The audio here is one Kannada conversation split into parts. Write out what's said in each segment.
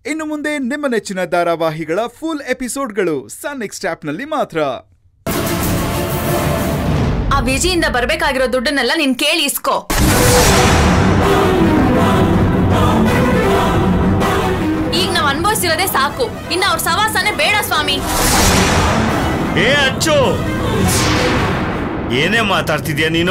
ಇನ್ನು ಮುಂದೆ ನಿಮ್ಮ ನೆಚ್ಚಿನ ಧಾರಾವಾಹಿಗಳ ಫುಲ್ ಎಪಿಸೋಡ್ಗಳು ಸನ್ ನೆಕ್ಸ್ಟ್ ಆಪ್ನಲ್ಲಿ ಮಾತ್ರ ಆ ವಿಜಿಯಿಂದ ಬರ್ಬೇಕಾಗಿರೋ ದುಡ್ಡನ್ನೆಲ್ಲ ನೀನ್ ಕೇಳಿ ಇಸ್ಕೋ ಈಗ ನಾವ್ ಅನ್ಭವಿಸಿರೋದೇ ಸಾಕು ಇನ್ನ ಅವ್ರ ಸವಾಸನೆ ಬೇಡ ಸ್ವಾಮಿ ಏ ಅಚ್ಚು ಏನೇ ಮಾತಾಡ್ತಿದ್ಯಾ ನೀನು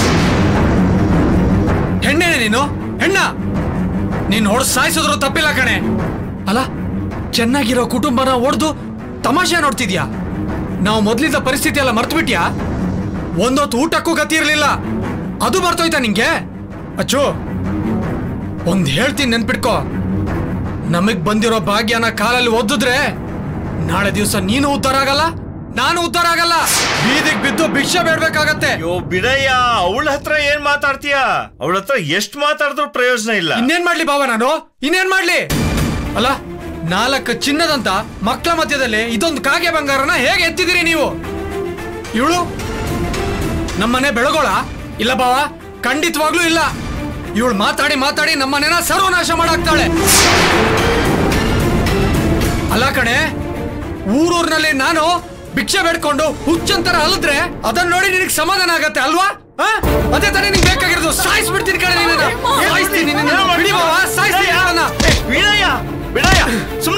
ಹೆಣ್ಣೇನೆ ನೀನು ಹೆಣ್ಣ ನೀನ್ ಹೊಡ್ ಸಾಯಿಸಿದ್ರು ತಪ್ಪಿಲ್ಲ ಕಣೆ ಅಲ್ಲ ಚೆನ್ನಾಗಿರೋ ಕುಟುಂಬನ ಒಡ್ದು ತಮಾಷೆ ನೋಡ್ತಿದ್ಯಾ ನಾವು ಮೊದ್ಲಿದ್ದ ಪರಿಸ್ಥಿತಿ ಎಲ್ಲ ಮರ್ತು ಬಿಟ್ಯಾ ಒಂದೊತ್ತು ಊಟಕ್ಕೂ ಗತಿ ಇರ್ಲಿಲ್ಲ ಅದು ಮರ್ತೋಯ್ತಾ ನಿಂಗೆ ಅಚ್ಚು ಒಂದ್ ಹೇಳ್ತೀನಿ ನೆನ್ಪಿಟ್ಕೋ ನಮಗ್ ಬಂದಿರೋ ಭಾಗ್ಯನ ಕಾಲಲ್ಲಿ ಒದ್ದಿದ್ರೆ ನಾಳೆ ದಿವಸ ನೀನು ಉದ್ಧಾರ ಆಗಲ್ಲ ನಾನು ಉದ್ಧಾರ ಆಗಲ್ಲ ಬೀದಿಗ್ ಬಿದ್ದು ಭಿಕ್ಷೆ ಬೇಡ್ಬೇಕಾಗತ್ತೆ ಅಯ್ಯೋ ಬಿಡಯ್ಯ ಅವಳ ಹತ್ರ ಏನ್ ಮಾತಾಡ್ತೀಯ ಅವಳ ಹತ್ರ ಎಷ್ಟ್ ಮಾತಾಡಿದ್ರು ಪ್ರಯೋಜನ ಇಲ್ಲ ಇನ್ನೇನ್ ಮಾಡ್ಲಿ ಬಾವ ನಾನು ಇನ್ನೇನ್ ಮಾಡ್ಲಿ ಅಲ್ಲ ನಾಲ್ಕು ಚಿನ್ನದಂತ ಮಕ್ಕಳ ಮಧ್ಯದಲ್ಲಿ ಇದೊಂದು ಕಾಗೆ ಬಂಗಾರನ ಹೇಗೆ ಎತ್ತಿದಿರಿ ನೀವು ಇವಳು ನಮ್ಮನೆ ಬೆಳಗೋಳ ಇಲ್ಲ ಬಾವ ಖಂಡಿತವಾಗ್ಲೂ ಇಲ್ಲ ಇವಳು ಮಾತಾಡಿ ಮಾತಾಡಿ ನಮ್ಮನೆನ ಸರ್ವನಾಶ ಮಾಡಾಕ್ತಾಳೆ ಅಲ್ಲ ಕಣೆ ಊರೂರ್ನಲ್ಲಿ ನಾನು ಭಿಕ್ಷೆ ಬೇಡ್ಕೊಂಡು ಹುಚ್ಚಂತರ ಅಲದ್ರೆ ಅದನ್ನ ನೋಡಿ ನಿನಗೆ ಸಮಾಧಾನ ಆಗತ್ತೆ ಅಲ್ವಾ ಆ? ಅದೇ ತಾನೇ ನಿಂಗೆ ಬೇಕಾಗಿರೋದು ಸಾಯಿಸ್ಬಿಡ್ತೀನಿ ಕಣೆ ನಿನ್ನ ಸಾಯಿಸ್ತೀನಿ ನಿನ್ನನ್ನ. ಬಿಡಿ ಬಾವ ಸಾಯಿಸ್ತೀನಿ ಅವಳನ್ನ. ಬಿಡಯ್ಯ ಬಿಡಯ್ಯ ಸುಮ್ನೆ